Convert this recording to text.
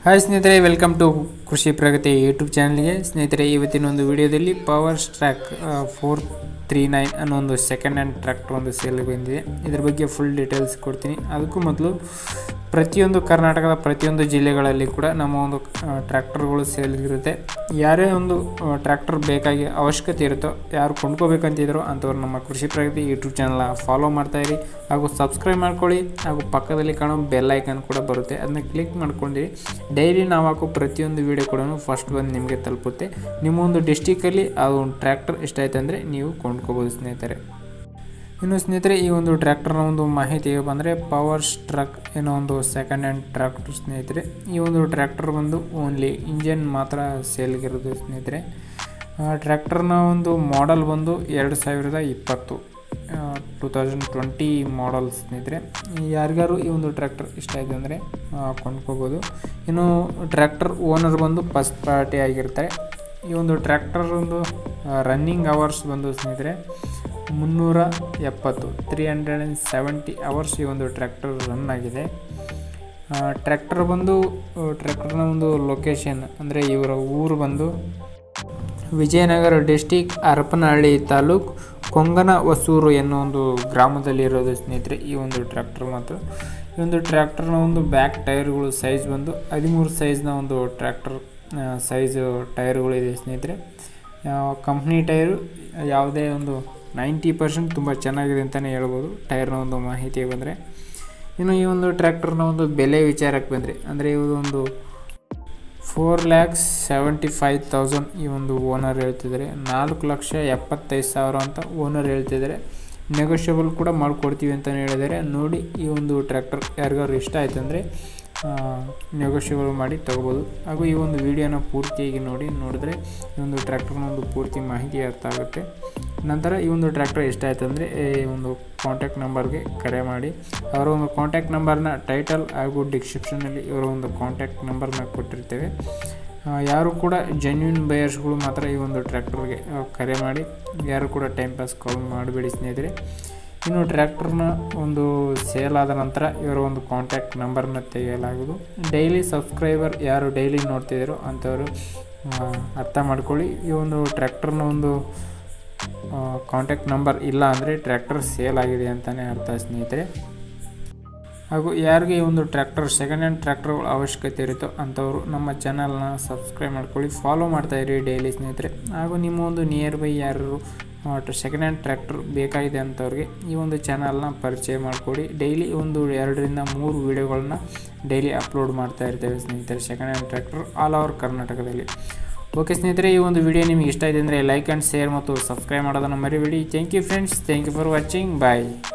hi ಸ್ನೇಹಿತರೆ welcome to ಕೃಷಿ ಪ್ರಗತಿ YouTube ಚಾನಲ್ಗೆ ಸ್ನೇಹಿತರೆ ಇವತ್ತಿನ ಒಂದು ವಿಡಿಯೋದಲ್ಲಿ Powertrac four three nine ಅನ್ನೋ ಒಂದು ಸೆಕೆಂಡ್ ಹ್ಯಾಂಡ್ ಟ್ರ್ಯಾಕ್ಟರ್ ಒಂದು ಸೇಲ್ಗೆ ಬಂದಿದೆ ಇದ್ರ ಬಗ್ಗೆ ಫುಲ್ ಡೀಟೇಲ್ಸ್ ಕೊಡ್ತೀನಿ ಅದಕ್ಕೂ ಮೊದಲು ಪ್ರತಿಯೊಂದು ಕರ್ನಾಟಕದ ಪ್ರತಿಯೊಂದು ಜಿಲ್ಲೆಗಳಲ್ಲಿ ಕೂಡ ನಮ್ಮ ಒಂದು ಟ್ರ್ಯಾಕ್ಟರ್ಗಳು ಸೇಲ್ಗಿರುತ್ತೆ ಯಾರೇ ಒಂದು ಟ್ರ್ಯಾಕ್ಟರ್ ಬೇಕಾಗಿ ಅವಶ್ಯಕತೆ ಇರುತ್ತೋ ಯಾರು ಕೊಂಡ್ಕೋಬೇಕಂತಿದ್ರು ಅಂಥವ್ರು ನಮ್ಮ ಕೃಷಿ ಪ್ರಗತಿ ಯೂಟ್ಯೂಬ್ ಚಾನಲ್ನ ಫಾಲೋ ಮಾಡ್ತಾಯಿರಿ ಹಾಗೂ ಸಬ್ಸ್ಕ್ರೈಬ್ ಮಾಡ್ಕೊಳ್ಳಿ ಹಾಗೂ ಪಕ್ಕದಲ್ಲಿ ಕಾಣೋ ಬೆಲ್ ಐಕನ್ ಕೂಡ ಬರುತ್ತೆ ಅದನ್ನ ಕ್ಲಿಕ್ ಮಾಡ್ಕೊಂಡಿರಿ ಡೈಲಿ ನಾವು ಹಾಕೋ ಪ್ರತಿಯೊಂದು ವೀಡಿಯೋ ಕೂಡ ಫಸ್ಟ್ ಬಂದು ನಿಮಗೆ ತಲುಪುತ್ತೆ ನಿಮ್ಮ ಒಂದು ಡಿಸ್ಟಿಕಲ್ಲಿ ಆ ಒಂದು ಟ್ರ್ಯಾಕ್ಟರ್ ಇಷ್ಟ ಆಯ್ತು ಅಂದರೆ ನೀವು ಕೊಂಡ್ಕೋಬೋದು ಸ್ನೇಹಿತರೆ ಇನ್ನು ಸ್ನೇಹಿತರೆ ಈ ಒಂದು ಟ್ರ್ಯಾಕ್ಟರ್ನ ಒಂದು ಮಾಹಿತಿಗೆ ಬಂದರೆ ಪವರ್ ಟ್ರಕ್ ಏನೋ ಒಂದು ಸೆಕೆಂಡ್ ಹ್ಯಾಂಡ್ ಟ್ರ್ಯಾಕ್ಟರ್ ಸ್ನೇಹಿತರೆ ಈ ಒಂದು ಟ್ರ್ಯಾಕ್ಟರ್ ಬಂದು ಓನ್ಲಿ ಇಂಜನ್ ಮಾತ್ರ ಸೇಲ್ಗಿರೋದು ಸ್ನೇಹಿತರೆ ಟ್ರ್ಯಾಕ್ಟರ್ನ ಒಂದು ಮಾಡೆಲ್ ಬಂದು ಎರಡು ಸಾವಿರದ ಇಪ್ಪತ್ತು ಟೂ ತೌಸಂಡ್ ಟ್ವೆಂಟಿ ಮಾಡಲ್ ಸ್ನೇಹಿತರೆ ಯಾರಿಗಾರು ಈ ಒಂದು ಟ್ರ್ಯಾಕ್ಟರ್ ಇಷ್ಟ ಆಯಿತು ಅಂದರೆ ಕೊಂಡ್ಕೋಬೋದು ಇನ್ನು ಟ್ರ್ಯಾಕ್ಟರ್ ಓನರ್ ಬಂದು ಫಸ್ಟ್ ಪಾರ್ಟಿ ಆಗಿರ್ತಾರೆ ಈ ಒಂದು ಟ್ರ್ಯಾಕ್ಟರ್ ಒಂದು ರನ್ನಿಂಗ್ ಅವರ್ಸ್ ಬಂದು ಸ್ನೇಹಿತರೆ ಮುನ್ನೂರ ಎಪ್ಪತ್ತು three hundred and seventy hours ಈ ಒಂದು ಟ್ರ್ಯಾಕ್ಟರ್ ರನ್ ಆಗಿದೆ ಟ್ರ್ಯಾಕ್ಟರ್ ಬಂದು ಟ್ರ್ಯಾಕ್ಟರ್ನ ಒಂದು ಲೊಕೇಶನ್ ಅಂದರೆ ಇವರ ಊರು ಬಂದು ವಿಜಯನಗರ ಡಿಸ್ಟಿಕ್ ಹರಪನಹಳ್ಳಿ ತಾಲೂಕು ಕೊಂಗನ ಹೊಸೂರು ಎನ್ನೋ ಒಂದು ಗ್ರಾಮದಲ್ಲಿ ಇರೋದು ಸ್ನೇಹಿತರೆ ಈ ಒಂದು ಟ್ರ್ಯಾಕ್ಟರ್ ಮಾತ್ರ ಈ ಒಂದು ಟ್ರ್ಯಾಕ್ಟರ್ನ ಒಂದು ಬ್ಯಾಕ್ ಟೈರ್ಗಳು ಸೈಜ್ ಬಂದು ಹದಿಮೂರು ಸೈಜ್ನ ಒಂದು ಟ್ರ್ಯಾಕ್ಟರ್ ಸೈಜು ಟೈರ್ಗಳಿದೆ ಸ್ನೇಹಿತರೆ ಕಂಪ್ನಿ ಟೈರು ಯಾವುದೇ ಒಂದು ನೈಂಟಿ ಪರ್ಸೆಂಟ್ ತುಂಬ ಚೆನ್ನಾಗಿದೆ ಅಂತಲೇ ಹೇಳ್ಬೋದು ಟೈರ್ನ ಒಂದು ಮಾಹಿತಿ ಬಂದರೆ ಇನ್ನು ಈ ಒಂದು ಟ್ರ್ಯಾಕ್ಟರ್ನ ಒಂದು ಬೆಲೆ ವಿಚಾರಕ್ಕೆ ಬಂದರೆ ಅಂದರೆ ಇದು ಒಂದು four lakhs seventy five thousand ಈ ಒಂದು ಓನರ್ ಹೇಳ್ತಿದ್ದಾರೆ ನಾಲ್ಕು ಲಕ್ಷ ಎಪ್ಪತ್ತೈದು ಸಾವಿರ ಅಂತ ಓನರ್ ಹೇಳ್ತಿದ್ದಾರೆ ನೆಗೋಷಿಯಬಲ್ ಕೂಡ ಮಾಡಿಕೊಡ್ತೀವಿ ಅಂತಲೇ ಹೇಳಿದ್ದಾರೆ ನೋಡಿ ಈ ಒಂದು ಟ್ರ್ಯಾಕ್ಟರ್ ಯಾರಿಗಾದ್ರು ಇಷ್ಟ ಆಯ್ತು ಅಂದರೆ ನೆಗೋಷಿಯಬಲ್ ಮಾಡಿ ತೊಗೋಬೋದು ಹಾಗೂ ಈ ಒಂದು ವಿಡಿಯೋನ ಪೂರ್ತಿಯಾಗಿ ನೋಡಿ ನೋಡಿದ್ರೆ ಈ ಒಂದು ಟ್ರ್ಯಾಕ್ಟರ್ನ ಒಂದು ಪೂರ್ತಿ ಮಾಹಿತಿ ಅರ್ಥ ಆಗುತ್ತೆ ನಂತರ ಈ ಒಂದು ಟ್ರ್ಯಾಕ್ಟರ್ ಇಷ್ಟ ಆಯ್ತು ಅಂದರೆ ಈ ಒಂದು ಕಾಂಟ್ಯಾಕ್ಟ್ ನಂಬರ್ಗೆ ಕರೆ ಮಾಡಿ ಅವರ ಒಂದು ಕಾಂಟ್ಯಾಕ್ಟ್ ನಂಬರ್ನ ಟೈಟಲ್ ಹಾಗೂ ಡಿಸ್ಕ್ರಿಪ್ಷನಲ್ಲಿ ಇವರ ಒಂದು ಕಾಂಟ್ಯಾಕ್ಟ್ ನಂಬರ್ನ ಕೊಟ್ಟಿರ್ತೇವೆ ಯಾರು ಕೂಡ ಜೆನ್ಯೂನ್ ಬಯರ್ಸ್ಗಳು ಮಾತ್ರ ಈ ಒಂದು ಟ್ರ್ಯಾಕ್ಟರ್ಗೆ ಕರೆ ಮಾಡಿ ಯಾರು ಕೂಡ ಟೈಮ್ ಪಾಸ್ ಕಾಲ್ ಮಾಡಬೇಡಿ ಸ್ನೇಹಿತರೆ ಇನ್ನು ಟ್ರ್ಯಾಕ್ಟರ್ನ ಒಂದು ಸೇಲ್ ಆದ ನಂತರ ಇವರ ಒಂದು ಕಾಂಟ್ಯಾಕ್ಟ್ ನಂಬರ್ನ ತೆಗೆಯಲಾಗುವುದು ಡೈಲಿ ಸಬ್ಸ್ಕ್ರೈಬರ್ ಯಾರು ಡೈಲಿ ನೋಡ್ತಿದ್ದಾರೋ ಅಂಥವರು ಅರ್ಥ ಮಾಡ್ಕೊಳ್ಳಿ ಈ ಒಂದು ಟ್ರ್ಯಾಕ್ಟರ್ನ ಒಂದು ಕಾಂಟ್ಯಾಕ್ಟ್ ನಂಬರ್ ಇಲ್ಲ ಅಂದರೆ ಟ್ರ್ಯಾಕ್ಟರ್ ಸೇಲ್ ಆಗಿದೆ ಅಂತಲೇ ಅರ್ಥ ಸ್ನೇಹಿತರೆ ಹಾಗೂ ಯಾರಿಗೆ ಈ ಒಂದು ಟ್ರ್ಯಾಕ್ಟರ್ ಸೆಕೆಂಡ್ ಹ್ಯಾಂಡ್ ಟ್ರ್ಯಾಕ್ಟರ್ಗಳ ಅವಶ್ಯಕತೆ ಇರುತ್ತೋ ಅಂಥವರು ನಮ್ಮ ಚಾನಲ್ನ ಸಬ್ಸ್ಕ್ರೈಬ್ ಮಾಡ್ಕೊಳ್ಳಿ ಫಾಲೋ ಮಾಡ್ತಾಯಿರಿ ಡೈಲಿ ಸ್ನೇಹಿತರೆ ಹಾಗೂ ನಿಮ್ಮ ಒಂದು ನಿಯರ್ ಬೈ ಯಾರು ಸೆಕೆಂಡ್ ಹ್ಯಾಂಡ್ ಟ್ರ್ಯಾಕ್ಟರ್ ಬೇಕಾಗಿದೆ ಅಂಥವ್ರಿಗೆ ಈ ಒಂದು ಚಾನಲ್ನ ಪರಿಚಯ ಮಾಡಿಕೊಡಿ ಡೈಲಿ ಒಂದು ಎರಡರಿಂದ ಮೂರು ವೀಡಿಯೋಗಳನ್ನ ಡೈಲಿ ಅಪ್ಲೋಡ್ ಮಾಡ್ತಾ ಇರ್ತೇವೆ ಸ್ನೇಹಿತರೆ second hand tractor all over ಕರ್ನಾಟಕದಲ್ಲಿ ಓಕೆ ಸ್ನೇಹಿತರೆ ಈ ಒಂದು ವಿಡಿಯೋ ನಿಮಗೆ ಇಷ್ಟ ಇದೆ ಅಂದರೆ ಲೈಕ್ ಆ್ಯಂಡ್ ಶೇರ್ ಮತ್ತು ಸಬ್ಸ್ಕ್ರೈಬ್ ಮಾಡೋದನ್ನು ಮರಿಬೇಡಿ thank you friends thank you for watching bye